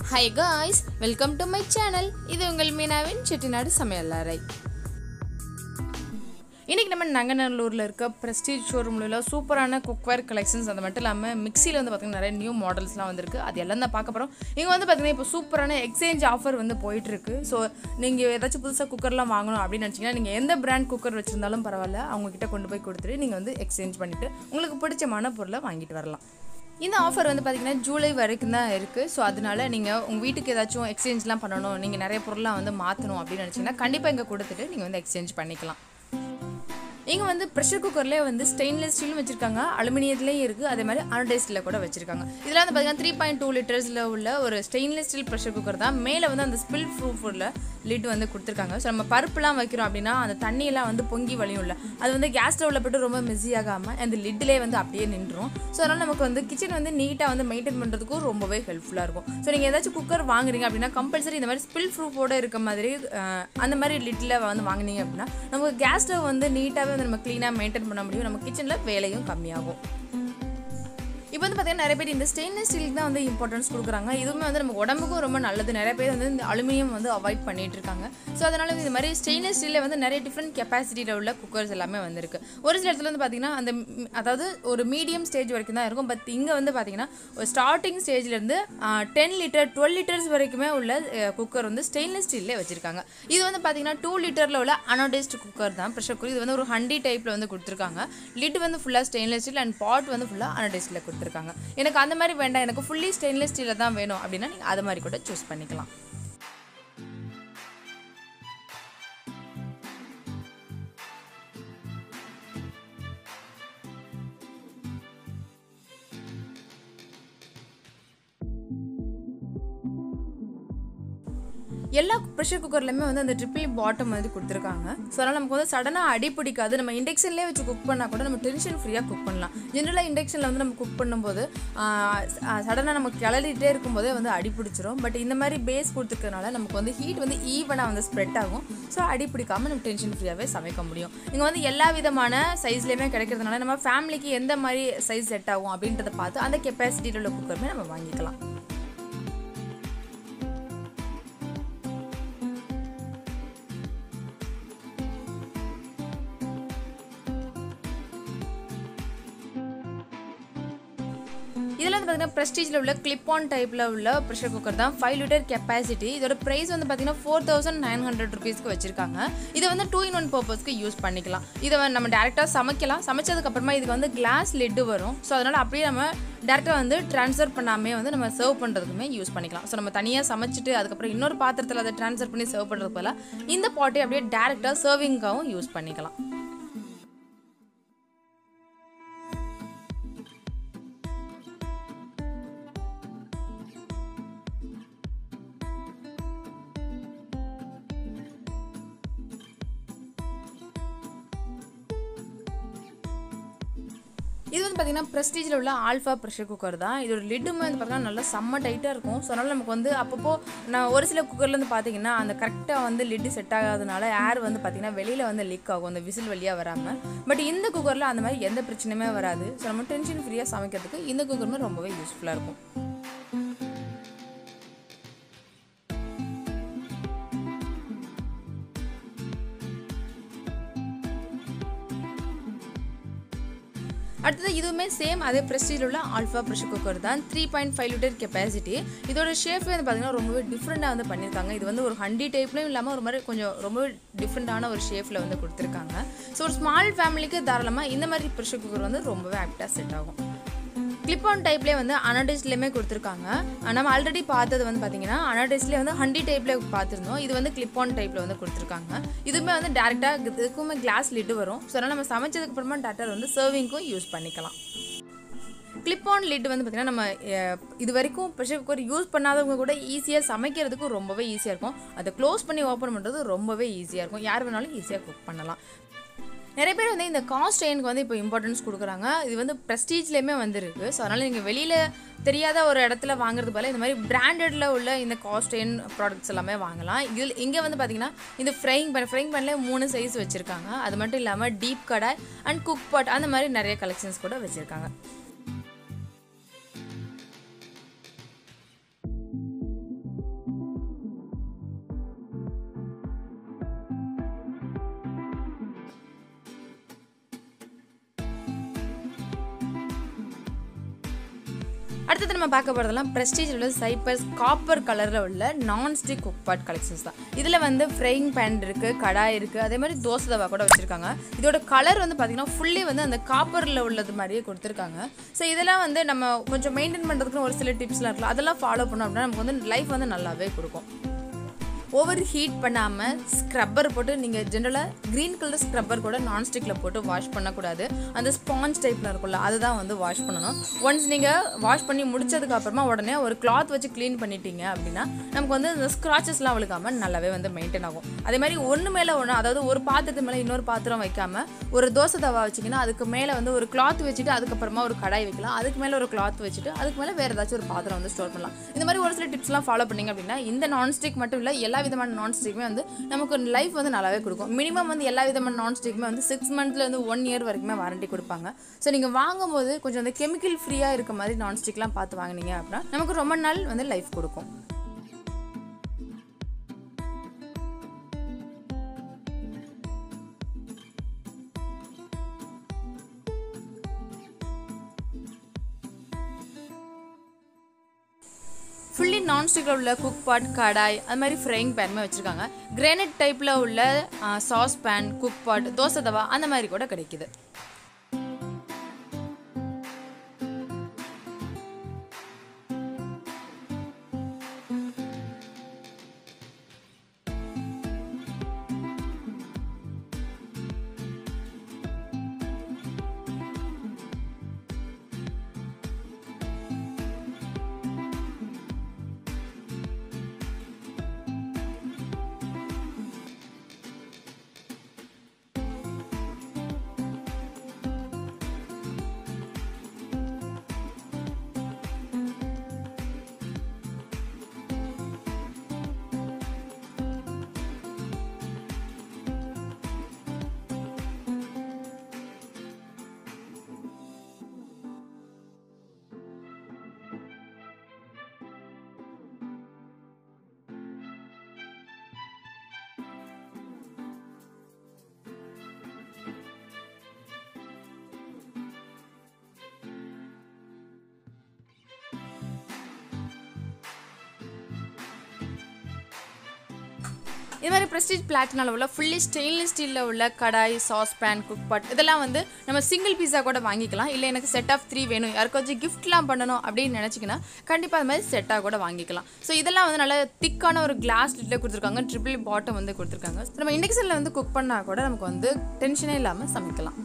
hi guys welcome to my channel இது உங்கள் மீனாவின் செட்டிநாடு சமையல் அறை இன்றைக்கி நம்ம நங்கநல்லூரில் இருக்க ப்ரெஸ்டீஜ் ஷோரூமில் சூப்பரான குக்வேர் கலெக்ஷன்ஸ் அது மட்டும் இல்லாமல் மிக்சியில் வந்து பார்த்திங்கன்னா நிறைய நியூ மாடல்ஸ்லாம் வந்திருக்கு அது எல்லாம் தான் பார்க்க போகிறோம் இங்கே வந்து பார்த்திங்கன்னா இப்போ சூப்பரான எக்ஸ்சேஞ்ச் ஆஃபர் வந்து போயிட்டுருக்கு ஸோ நீங்கள் ஏதாச்சும் புதுசாக குக்கர்லாம் வாங்கணும் அப்படின்னு நினச்சிங்கன்னா நீங்கள் எந்த பிராண்ட் குக்கர் வச்சுருந்தாலும் பரவாயில்ல அவங்கக்கிட்ட கொண்டு போய் கொடுத்துட்டு நீங்கள் வந்து எக்ஸ்சேஞ்ச் பண்ணிவிட்டு உங்களுக்கு பிடிச்சமான பொருளை வாங்கிட்டு வரலாம் இந்த ஆஃபர் வந்து பார்த்தீங்கன்னா ஜூலை வரைக்கும் தான் இருக்குது ஸோ அதனால நீங்கள் உங்கள் வீட்டுக்கு ஏதாச்சும் எக்ஸ்சேஞ்ச்லாம் பண்ணணும் நீங்கள் நிறைய பொருள்லாம் வந்து மாற்றணும் அப்படின்னு நினச்சிங்கன்னா கண்டிப்பாக இங்கே கொடுத்துட்டு நீங்கள் வந்து எக்ஸ்சேஞ்ச் பண்ணிக்கலாம் இங்கே வந்து ப்ரெஷர் குக்கர்லேயே வந்து ஸ்டெயின்லெஸ் ஸ்டீலும் வச்சுருக்காங்க அலுமினியத்துலேயும் இருக்குது அதே மாதிரி அனடைஸ்டில் கூட வச்சுருக்காங்க இதில் வந்து பார்த்தீங்கன்னா த்ரீ பாயிண்ட் டூ லிட்டர்ஸில் உள்ள ஒரு ஸ்டெயின்லெஸ் ஸ்டீல் ப்ரெஷர் குக்கர் தான் மேலே வந்து அந்த ஸ்பில் ப்ரூஃபில் லிட் வந்து கொடுத்துருக்காங்க ஸோ நம்ம பருப்புலாம் வைக்கிறோம் அப்படின்னா அந்த தண்ணியெல்லாம் வந்து பொங்கி வழியும்ல அது வந்து கேஸ் ஸ்டவ்வில் போட்டு ரொம்ப மெஸ்ஸி ஆகாமல் அந்த லிட்டிலே வந்து அப்படியே நின்றும் ஸோ அதனால் நமக்கு வந்து கிச்சன் வந்து நீட்டாக வந்து மெயின்டைன் பண்ணுறதுக்கும் ரொம்பவே ஹெல்ப்ஃபுல்லாக இருக்கும் ஸோ நீங்கள் ஏதாச்சும் குக்கர் வாங்குறீங்க அப்படின்னா கம்பல்சரி இந்த மாதிரி ஸ்பில் ப்ரூஃபோட இருக்க மாதிரி அஹ், அந்த மாதிரி லிட்டில் வந்து வாங்குனீங்க அப்படின்னா நமக்கு கேஸ் ஸ்டவ் வந்து நீட்டாகவே வந்து நம்ம க்ளீனாக மெயின்டைன் பண்ண முடியும் நம்ம கிச்சனில் வேலையும் கம்மியாகும் இப்போ வந்து பார்த்தீங்கன்னா நிறைய பேர் இந்த ஸ்டெயின்லெஸ் ஸ்டீலுக்கு தான் வந்து இம்பார்ட்டன்ஸ் கொடுக்குறாங்க இதுவுமே வந்து நம்ம உடம்புக்கும் ரொம்ப நல்லது நிறைய பேர் வந்து இந்த அலுமினியம் வந்து அவாய்ட் பண்ணிட்டு இருக்காங்க ஸோ அதனால வந்து இந்த மாதிரி ஸ்டெயின்லெஸ் ஸ்டீலில் வந்து நிறைய டிஃப்ரெண்ட் கெப்பாசிட்டியில் உள்ள குக்கர்ஸ் எல்லாமே வந்திருக்கு ஒரு சில இடத்துல வந்து பார்த்தீங்கன்னா அந்த ம், அதாவது ஒரு மீடியம் ஸ்டேஜ் வரைக்கும் தான் இருக்கும் பட் இங்கே வந்து பார்த்தீங்கன்னா ஒரு ஸ்டார்டிங் ஸ்டேஜ்லேருந்து டென் லிட்டர் டுவெல் லிட்டர்ஸ் வரைக்குமே உள்ள குக்கர் வந்து ஸ்டெயின்லெஸ் ஸ்டீல்லே வச்சிருக்காங்க இது வந்து பார்த்தீங்கன்னா டூ லிட்டரில் உள்ள அனோடைஸ்டு குக்கர் தான் ப்ரெஷர் குக்கர் இது வந்து ஒரு ஹண்டி டைப்பில் வந்து கொடுத்துருக்காங்க லிட் வந்து ஃபுல்லாக ஸ்டெயின்லெஸ் ஸ்டீல் அண்ட் பாட் வந்து ஃபுல்லாக அனடைஸ்டில் கொடுத்துருக்காங்க எனக்கு அந்த மாதிரி வேண்டாம் எனக்கு ஃபுல்லி ஸ்டெயின்லெஸ் ஸ்டீலில் தான் வேணும் அப்படின்னா நீங்கள் அது மாதிரி கூட சூஸ் பண்ணிக்கலாம் எல்லா ப்ரெஷர் குக்கர்லையுமே வந்து அந்த ட்ரிபிள் பாட்டம் வந்து கொடுத்துருக்காங்க ஸோ அதனால் நமக்கு வந்து சடனாக அடி பிடிக்காது நம்ம இண்டக்ஷன்லேயே வச்சு குக் பண்ணால் கூட நம்ம டென்ஷன் ஃப்ரீயாக குக் பண்ணலாம் ஜென்ரலாக இண்டக்ஷனில் வந்து நம்ம குக் பண்ணும்போது சடனாக நம்ம கிளறிட்டே இருக்கும்போதே வந்து அடி பிடிச்சிரும் பட் இந்த மாதிரி பேஸ் கொடுத்துருக்கறனால நமக்கு வந்து ஹீட் வந்து ஈவனாக வந்து ஸ்ப்ரெட் ஆகும் ஸோ அடி பிடிக்காம நம்ம டென்ஷன் ஃப்ரீயாகவே சமைக்க முடியும் இங்கே வந்து எல்லா விதமான சைஸ்லேயுமே கிடைக்கிறதுனால நம்ம ஃபேமிலிக்கு எந்த மாதிரி சைஸ் செட் ஆகும் அப்படின்றத பார்த்து அந்த கெப்பாசிட்டியில் உள்ள குக்கருமே நம்ம வாங்கிக்கலாம் இதில் வந்து பார்த்தீங்கன்னா ப்ரெஸ்டீஜில் உள்ள கிளிப் ஆன் டைப்பில் உள்ள ப்ரெஷர் குக்கர் தான் ஃபைவ் லிட்டர் கெப்பாசிட்டி இதோட ப்ரைஸ் வந்து பார்த்தீங்கன்னா ஃபோர் தௌசண்ட் நைன் ஹண்ட்ரட் ருபீஸ்க்கு வச்சிருக்காங்க இதை வந்து டூ இன் ஒன் பர்பஸ்க்கு யூஸ் பண்ணிக்கலாம் இதை வந்து நம்ம டேரெக்டாக சமைக்கலாம் சமைச்சதுக்கப்புறமா இதுக்கு வந்து கிளாஸ் லிட்டு வரும் ஸோ அதனால் அப்படியே நம்ம டேரெக்டாக வந்து ட்ரான்ஸ்ஃபர் பண்ணாமே வந்து நம்ம சர்வ் பண்ணுறதுக்குமே யூஸ் பண்ணிக்கலாம் ஸோ நம்ம தனியாக சமைச்சிட்டு அதுக்கப்புறம் இன்னொரு பாத்திரத்தில் அதை ட்ரான்ஸ்ஃபர் பண்ணி சர்வ் பண்ணுறதுக்கு பதிலாக இந்த பாட்டை அப்படியே டேரெக்டாக சர்விங்காகவும் யூஸ் பண்ணிக்கலாம் இது வந்து பார்த்தீங்கன்னா ப்ரெஸ்டீஜில் உள்ள ஆல்ஃபா ப்ரெஷர் குக்கர் தான் இதோட லிட்டுமே வந்து பார்த்தீங்கன்னா நல்லா செம்ம டைட்டாக இருக்கும் ஸோ அதனால் நமக்கு வந்து அப்பப்போ நான் ஒரு சில குக்கரில் வந்து பார்த்தீங்கன்னா அந்த கரெக்டாக வந்து லிட்டு செட் ஆகாதனால ஏர் வந்து பார்த்தீங்கன்னா வெளியில் வந்து லீக் ஆகும் அந்த விசில் வழியாக வராமல் பட் இந்த குக்கரில் அந்த மாதிரி எந்த பிரச்சனையுமே வராது ஸோ நம்ம டென்ஷன் ஃப்ரீயாக சமைக்கிறதுக்கு இந்த குக்கருமே ரொம்பவே யூஸ்ஃபுல்லாக இருக்கும் அடுத்தது இதுவுமே சேம் அதே ப்ரெஸ்டீஜில் உள்ள ஆல்ஃபா ப்ரெஷர் குக்கர் தான் three point five litre capacity இதோட ஷேப் வந்து பார்த்தீங்கன்னா ரொம்பவே டிஃப்ரெண்ட்டாக வந்து பண்ணியிருக்காங்க இது வந்து ஒரு ஹண்டி டைப்லையும் இல்லாமல் ஒரு மாதிரி கொஞ்சம் ரொம்பவே டிஃப்ரெண்ட்டான ஒரு ஷேப்பில் வந்து கொடுத்துருக்காங்க ஸோ ஒரு ஸ்மால் ஃபேமிலிக்கு தாராளமாக இந்த மாதிரி ப்ரெஷர் குக்கர் வந்து ரொம்பவே ஆப்டாக செட் ஆகும் கிளிப் ஆன் டைப்லேயே வந்து அனடைஸ்ட்லேயுமே கொடுத்துருக்காங்க நம்ம ஆல்ரெடி பார்த்தது வந்து பார்த்தீங்கன்னா அனடைஸ்லேயே வந்து ஹண்டி டைப்பில் பார்த்துருந்தோம் இது வந்து கிளிப் ஆன் டைப்பில் வந்து கொடுத்துருக்காங்க இதுவுமே வந்து டேரெக்டாக இதுக்குமே கிளாஸ் லிட்டு வரும் ஸோ அதனால் நம்ம சமைச்சதுக்கு அப்புறமா டேரக்டாக வந்து சர்விங்க்கும் யூஸ் பண்ணிக்கலாம் கிளிப் ஆன் லிட் வந்து பார்த்திங்கன்னா நம்ம அஹ், இது வரைக்கும் ப்ரெஷர் குக்கர் யூஸ் பண்ணாதவங்க கூட ஈஸியாக சமைக்கிறதுக்கு ரொம்பவே ஈஸியாக இருக்கும் அதை க்ளோஸ் பண்ணி ஓப்பன் பண்ணுறது ரொம்பவே ஈஸியாக இருக்கும் யார் வேணாலும் ஈஸியாக குக் பண்ணலாம் நிறைய பேர் வந்து இந்த காஸ்ட் எனக்கு வந்து இப்போ இம்பார்ட்டன்ஸ் கொடுக்குறாங்க இது வந்து ப்ரெஸ்டீஜ்லேயுமே வந்துருக்கு ஸோ அதனால் நீங்கள் வெளியில் தெரியாத ஒரு இடத்துல வாங்குறது போல இந்த மாதிரி பிராண்டடில் உள்ள இந்த காஸ்ட் என் ப்ராடக்ட்ஸ் எல்லாமே வாங்கலாம் இதில் இங்கே வந்து பார்த்தீங்கன்னா இந்த ஃப்ரைங் பேன் ஃப்ரைங் பேனில் மூணு சைஸ் வச்சுருக்காங்க அது மட்டும் இல்லாமல் deep kadai and cook pot அந்த மாதிரி நிறைய கலெக்ஷன்ஸ் கூட வச்சுருக்காங்க அடுத்தது நம்ம பார்க்க போகிறதெல்லாம் ப்ரெஸ்டீஜ் உள்ள சைப்பர்ஸ் காப்பர் கலரில் உள்ள நான்ஸ்டிக் குக் பாட் கலெக்ஷன்ஸ் தான் இதில் வந்து ஃப்ரைங் பேன் இருக்குது கடாய் இருக்குது அதே மாதிரி தோசை தவா கூட வச்சுருக்காங்க இதோட கலர் வந்து பார்த்திங்கன்னா ஃபுல்லி வந்து அந்த காப்பரில் உள்ளது மாதிரியே கொடுத்துருக்காங்க ஸோ இதெல்லாம் வந்து நம்ம கொஞ்சம் மெயின்டைன் பண்ணுறதுக்கு ஒரு சில டிப்ஸ்லாம் இருக்கலாம் அதெல்லாம் ஃபாலோ பண்ணோம் அப்படின்னா நமக்கு வந்து லைஃப் வந்து நல்லாவே கொடுக்கும் ஓவர் ஹீட் பண்ணாமல் ஸ்க்ரப்பர் போட்டு நீங்கள் ஜென்ரலாக க்ரீன் கலர் ஸ்க்ரப்பர் கூட நான்ஸ்டிக்கில் போட்டு வாஷ் பண்ணக்கூடாது அந்த ஸ்பாஞ்ச் டைப்பில் இருக்கும்ல அதுதான் வந்து வாஷ் பண்ணணும் ஒன்ஸ் நீங்கள் வாஷ் பண்ணி முடிச்சதுக்கு அப்புறமா உடனே ஒரு கிளாத் வச்சு க்ளீன் பண்ணிட்டீங்க அப்படின்னா நமக்கு வந்து இந்த ஸ்க்ராச்சஸ்லாம் விழுக்காமல் நல்லாவே வந்து மெயின்டைன் ஆகும் அதே மாதிரி ஒன்று மேலே ஒன்று அதாவது ஒரு பாத்திரத்து மேலே இன்னொரு பாத்திரம் வைக்காமல் ஒரு தோசை தவா வச்சிங்கன்னா அதுக்கு மேலே வந்து ஒரு கிளாத் வச்சுட்டு அதுக்கப்புறமா ஒரு கடாய் வைக்கலாம் அதுக்கு மேலே ஒரு கிளாத் வச்சுட்டு அதுக்கு மேலே வேறு ஏதாச்சும் ஒரு பாத்திரம் வந்து ஸ்டோர் பண்ணலாம் இந்த மாதிரி ஒரு சில டிப்ஸ்லாம் ஃபாலோ பண்ணீங்க அப்படின்னா இந்த நான்ஸ்டிக் மட்டும் இல்லை எல்லா விதமான நான்ஸ்டிக்குமே வந்து நமக்கு லைஃப் வந்து நல்லாவே கொடுக்கும் மினிமம் வந்து எல்லா விதமான நான்ஸ்டிக்குமே வந்து சிக்ஸ் மந்த்லேருந்து ஒன் இயர் வரைக்குமே வாரண்டி கொடுப்பாங்க ஸோ நீங்கள் வாங்கும்போது கொஞ்சம் அந்த கெமிக்கல் ஃப்ரீயாக இருக்க மாதிரி நான்ஸ்டிக்லாம் பார்த்து வாங்குனீங்க அப்படின்னா நமக்கு ரொம்ப நாள் வந்து லைஃப் கொடுக்கும் ஃபுல்லி நான்ஸ்டிக்கில் உள்ள குக் பாட் கடாய் அது மாதிரி ஃப்ரைங் பேனுமே வச்சுருக்காங்க கிரானைட் டைப்பில் உள்ள saucepan cook pot dosa tawa அந்த மாதிரி கூட கிடைக்குது இது மாதிரி ப்ரெஸ்டீஜ் பிளாட்டினால உள்ள ஃபுல்லி ஸ்டெயின்லெஸ் ஸ்டீலில் உள்ள kadai saucepan cook pot இதெல்லாம் வந்து நம்ம சிங்கிள் பீஸா கூட வாங்கிக்கலாம் இல்லை எனக்கு செட் ஆஃப் த்ரீ வேணும் யாருக்காச்சும் கிஃப்ட்லாம் பண்ணணும் அப்படின்னு நினச்சிங்கன்னா கண்டிப்பாக அது மாதிரி செட்டாக கூட வாங்கிக்கலாம் ஸோ இதெல்லாம் வந்து நல்ல திக்கான ஒரு கிளாஸ் லிட்டில் கொடுத்துருக்காங்க ட்ரிபிள் பாட்டம் வந்து கொடுத்துருக்காங்க நம்ம இண்டக்ஷனில் வந்து குக் பண்ணால் கூட நமக்கு வந்து டென்ஷனே இல்லாமல் சமைக்கலாம்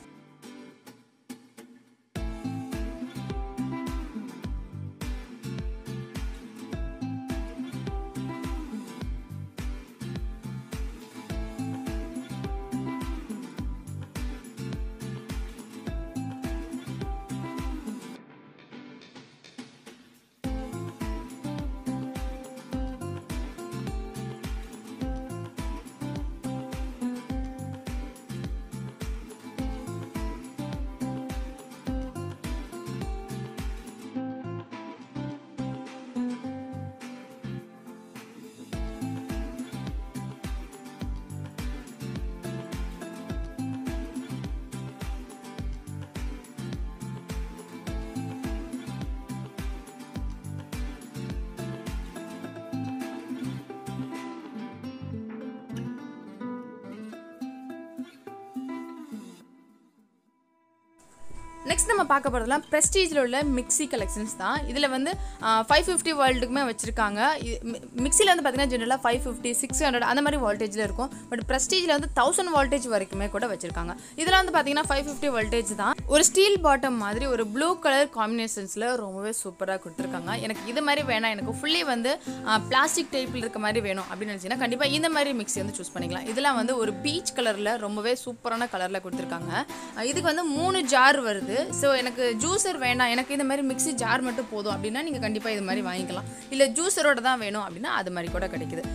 நெக்ஸ்ட் நம்ம பார்க்க போகிறதுலாம் ப்ரெஸ்டீஜில் உள்ள மிக்ஸி கலெக்ஷன்ஸ் தான் இதில் வந்து ஃபைவ் ஃபிஃப்டி வேர்ல்டுக்குமே வச்சுருக்காங்க மிக்ஸியில் வந்து பார்த்தீங்கன்னா ஜென்ரலாக ஃபைவ் ஃபிஃப்டி சிக்ஸ் ஹண்ட்ரட் அந்த மாதிரி வோல்டேஜில் இருக்கும் பட் ப்ரெஸ்டீஜில் வந்து தௌசண்ட் வோல்டேஜ் வரைக்குமே கூட வச்சுருக்காங்க இதில் வந்து பார்த்தீங்கன்னா ஃபைவ் ஃபிஃப்டி வோல்டேஜ் தான் ஒரு ஸ்டீல் பாட்டம் மாதிரி ஒரு ப்ளூ கலர் காம்பினேஷன்ஸில் ரொம்பவே சூப்பராக கொடுத்துருக்காங்க எனக்கு இது மாதிரி வேணாம் எனக்கு ஃபுல்லி வந்து பிளாஸ்டிக் டைப்பில் இருக்க மாதிரி வேணும் அப்படின்னு நினச்சிங்கன்னா கண்டிப்பாக இந்த மாதிரி மிக்ஸி வந்து சூஸ் பண்ணிக்கலாம் இதெல்லாம் வந்து ஒரு பீச் கலரில் ரொம்பவே சூப்பரான கலரில் கொடுத்துருக்காங்க அஹ் இதுக்கு வந்து மூணு ஜார் வருது ஸோ எனக்கு ஜூஸர் வேண்டாம் எனக்கு இந்த மாதிரி மிக்ஸி ஜார் மட்டும் போதும் அப்படின்னா நீங்கள் கண்டிப்பாக இது மாதிரி வாங்கிக்கலாம் இல்லை ஜூஸரோட தான் வேணும் அப்படின்னா அது மாதிரி கூட கிடைக்குது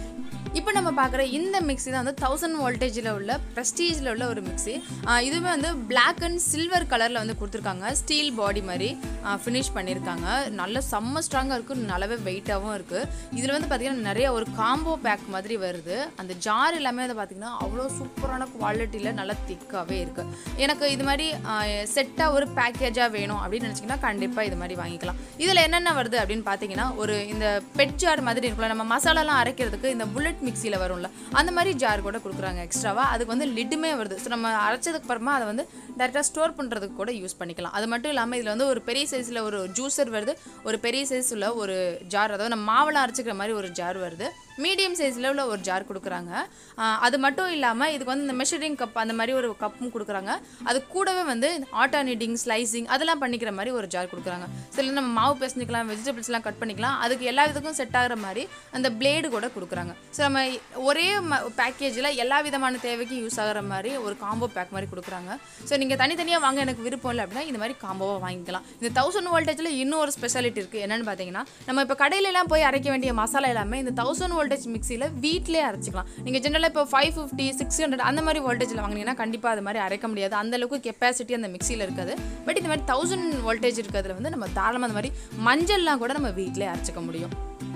இப்போ நம்ம பார்க்குற இந்த மிக்ஸி தான் வந்து தௌசண்ட் வோல்டேஜில் உள்ள ப்ரெஸ்டீஜில் உள்ள ஒரு மிக்ஸி இதுவுமே வந்து Black அண்ட் சில்வர் கலரில் வந்து கொடுத்துருக்காங்க ஸ்டீல் பாடி மாதிரி ஃபினிஷ் பண்ணியிருக்காங்க நல்ல செம்ம ஸ்ட்ராங்காக இருக்குது நல்லாவே வெயிட்டாகவும் இருக்குது இதில் வந்து பார்த்திங்கன்னா நிறைய ஒரு காம்போ பேக் மாதிரி வருது அந்த ஜார் எல்லாமே வந்து பார்த்திங்கன்னா அவ்வளோ சூப்பரான குவாலிட்டியில் நல்லா திக்காகவே இருக்குது எனக்கு இது மாதிரி செட்டாக ஒரு பேக்கேஜாக வேணும் அப்படின்னு நினச்சிங்கன்னா கண்டிப்பாக இது மாதிரி வாங்கிக்கலாம் இதில் என்னென்ன வருது அப்படின்னு பார்த்தீங்கன்னா ஒரு இந்த பெட் ஜார் மாதிரி இருக்குல்ல நம்ம மசாலாலாம் அரைக்கிறதுக்கு இந்த புல்லட் மிக்சியில் வரும்ல அந்த மாதிரி ஜார் கூட கொடுக்குறாங்க எக்ஸ்ட்ராவாக அதுக்கு வந்து லிட்டுமே வருது ஸோ நம்ம அரைச்சதுக்கு அப்புறமா அதை வந்து டேரெக்டாக ஸ்டோர் பண்ணுறதுக்கு கூட யூஸ் பண்ணிக்கலாம் அது மட்டும் இல்லாமல் இதில் வந்து ஒரு பெரிய சைஸில் ஒரு ஜூஸர் வருது ஒரு பெரிய சைஸில் ஒரு ஜார் அதாவது நம்ம மாவெல்லாம் அரைச்சிக்கிற மாதிரி ஒரு ஜார் வருது மீடியம் சைஸில் உள்ள ஒரு ஜார் கொடுக்குறாங்க ஆஹ் அது மட்டும் இல்லாமல் இதுக்கு வந்து இந்த மெஷரிங் கப் அந்த மாதிரி ஒரு கப்பும் கொடுக்குறாங்க அது கூடவே வந்து ஆட்டா நீட்டிங் ஸ்லைசிங் அதெல்லாம் பண்ணிக்கிற மாதிரி ஒரு ஜார் கொடுக்குறாங்க சில நம்ம மாவு பேசிக்கலாம் வெஜிடபிள்ஸ்லாம் கட் பண்ணிக்கலாம் அதுக்கு எல்லா விதத்துக்கும் செட் ஆகிற மாதிரி அந்த பிளேடு கூட கொடுக்குறாங்க ஸோ நம்ம ஒரே பேக்கேஜில் எல்லா விதமான தேவைக்கும் யூஸ் ஆகிற மாதிரி ஒரு காம்போ பேக் மாதிரி கொடுக்குறாங்க ஸோ நீங்கள் தனித்தனியாக வாங்க எனக்கு விருப்பம் இல்லை அப்படின்னா இந்த மாதிரி காம்போவாக வாங்கிக்கலாம் இந்த தௌசண்ட் வோல்டேஜில் இன்னும் ஒரு ஸ்பெஷாலிட்டி இருக்குது என்னென்னு பார்த்தீங்கன்னா நம்ம இப்போ கடையிலலாம் போய் அரைக்க வேண்டிய மசாலா எல்லாமே இந்த தௌசண்ட் வோல்டேஜ் மிக்சியில் வீட்டிலே அரைச்சிக்கலாம் நீங்கள் ஜென்ரலாக இப்போ ஃபைவ் ஃபிஃப்டி சிக்ஸ் ஹண்ட்ரட் அந்த மாதிரி வோல்டேஜில் வாங்கினீங்கன்னா கண்டிப்பாக அது மாதிரி அரைக்க முடியாது அந்த அளவுக்கு கெப்பாசிட்டி அந்த மிக்சியில் இருக்காது பட் இந்த மாதிரி தௌசண்ட் வோல்டேஜ் இருக்கிறதுல வந்து நம்ம தாராளமாக அந்த மாதிரி மஞ்சள்லாம் கூட நம்ம வீட்டிலே அரைச்சிக்க முடியும்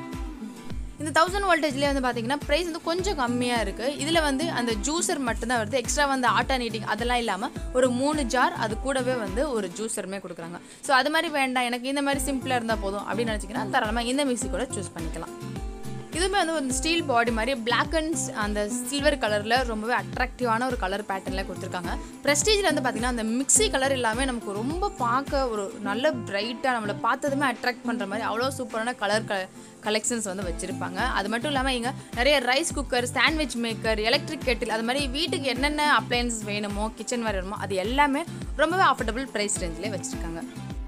இந்த தௌசண்ட் வோல்டேஜ்லேயே வந்து பார்த்தீங்கன்னா ப்ரைஸ் வந்து கொஞ்சம் கம்மியாக இருக்குது இதில் வந்து அந்த ஜூஸர் மட்டும்தான் வருது எக்ஸ்ட்ரா வந்து ஆட்டா நீட்டிங் அதெல்லாம் இல்லாமல் ஒரு மூணு ஜார் அது கூடவே வந்து ஒரு ஜூஸருமே கொடுக்குறாங்க ஸோ அது மாதிரி வேண்டாம் எனக்கு இந்த மாதிரி சிம்பிளாக இருந்தால் போதும் அப்படின்னு நினச்சிங்கன்னா தாராளமாக இந்த மிக்ஸி கூட சூஸ் பண்ணிக்கலாம் இதுவுமே வந்து ஒரு ஸ்டீல் பாடி மாதிரி பிளாக் அண்ட் அந்த சில்வர் கலரில் ரொம்பவே அட்ராக்டிவான ஒரு கலர் பேட்டர்னில் கொடுத்துருக்காங்க ப்ரெஸ்டீஜில் வந்து பார்த்திங்கன்னா அந்த மிக்ஸி கலர் எல்லாமே நமக்கு ரொம்ப பார்க்க ஒரு நல்ல பிரைட்டாக நம்மளை பார்த்ததுமே அட்ராக்ட் பண்ணுற மாதிரி அவ்வளோ சூப்பரான கலர் க கலெக்ஷன்ஸ் வந்து வச்சுருப்பாங்க அது மட்டும் இல்லாமல் இங்கே நிறைய rice cooker sandwich maker electric kettle அது மாதிரி வீட்டுக்கு என்னென்ன அப்ளையன்ஸ் வேணுமோ கிச்சன் வேறு வேணுமோ அது எல்லாமே ரொம்பவே அஃபோர்டபுள் ப்ரைஸ் ரேஞ்சிலே வச்சுருக்காங்க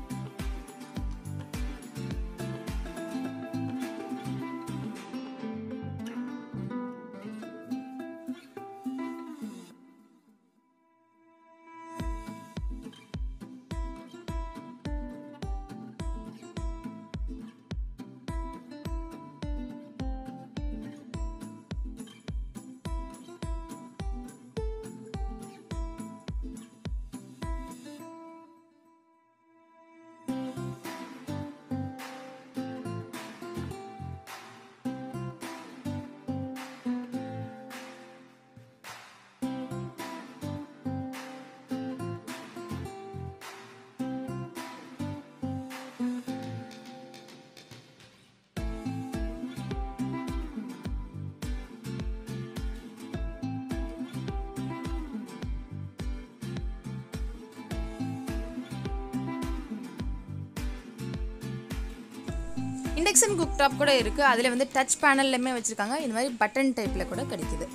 இண்டக்ஷன் குக் டாப் கூட இருக்குது அதில் வந்து டச் பேனல்லையுமே வச்சுருக்காங்க இந்த மாதிரி பட்டன் டைப்பில் கூட கிடைக்குது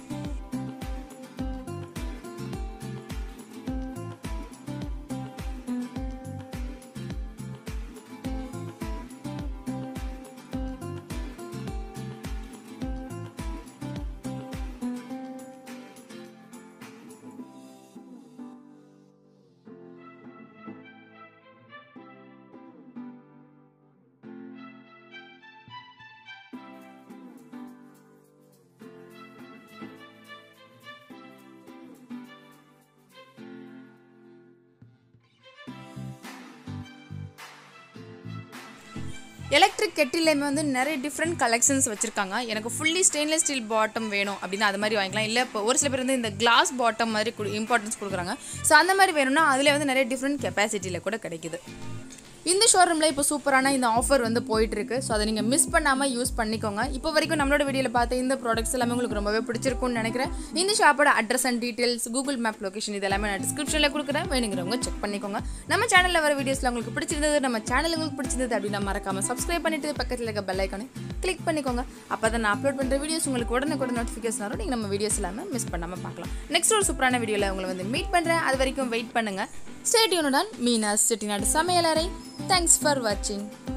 எலக்ட்ரிக் கெட்டிலையுமே வந்து நிறைய டிஃப்ரெண்ட் கலெக்ஷன்ஸ் வச்சுருக்காங்க எனக்கு ஃபுல்லி ஸ்டெயின்லெஸ் ஸ்டீல் பாட்டம் வேணும் அப்படின்னா அது மாதிரி வாங்கிக்கலாம் இல்லை இப்போ ஒரு சில பேர் வந்து இந்த கிளாஸ் பாட்டம் மாதிரி கொடு இம்பார்ட்டன்ஸ் கொடுக்குறாங்க ஸோ அந்த மாதிரி வேணும்னா அதில் வந்து நிறைய டிஃப்ரெண்ட் கெப்பாசிட்டியில் கூட கிடைக்குது இந்த ஷோரூமில் இப்போ சூப்பரான இந்த ஆஃபர் வந்து போயிட்டு இருக்கு ஸோ அதை நீங்கள் மிஸ் பண்ணாமல் யூஸ் பண்ணிக்கோங்க இப்போ வரைக்கும் நம்மளோட வீடியோவில் பார்த்த இந்த ப்ராடக்ட்ஸ் எல்லாமே உங்களுக்கு ரொம்பவே பிடிச்சிருக்கும்னு நினைக்கிறேன் இந்த ஷாப்போட address and details Google map location இது எல்லாமே நான் டிஸ்கிரிப்ஷனில் கொடுக்குறேன் வேணுங்கிறவங்க செக் பண்ணிக்கோங்க நம்ம சேனலில் வர வீடியோஸில் உங்களுக்கு பிடிச்சிருந்தது நம்ம சேனல் உங்களுக்கு பிடிச்சிருந்தது அப்படின்னா மறக்காம சப்ஸ்கிரைப் பண்ணிட்டு பக்கத்தில் இருக்க பெல் ஐக்கானே கிளிக் பண்ணிக்கோங்க அப்போ தான் நான் அப்லோட் பண்ணுற வீடியோஸ் உங்களுக்கு உடனே கூட நோட்டிஃபிகேஷன் வரும் நீங்கள் நம்ம வீடியோஸ் எல்லாமே மிஸ் பண்ணாமல் பார்க்கலாம் நெக்ஸ்ட் ஒரு சூப்பரான வீடியோவில் உங்களை வந்து மீட் பண்ணுறேன் அது வரைக்கும் வெயிட் பண்ணுங்கள் ஸ்டேடியோனுடன் மீனாஸ் செட்டிநாடு சமையலறை தேங்க்ஸ் ஃபார் வாட்சிங்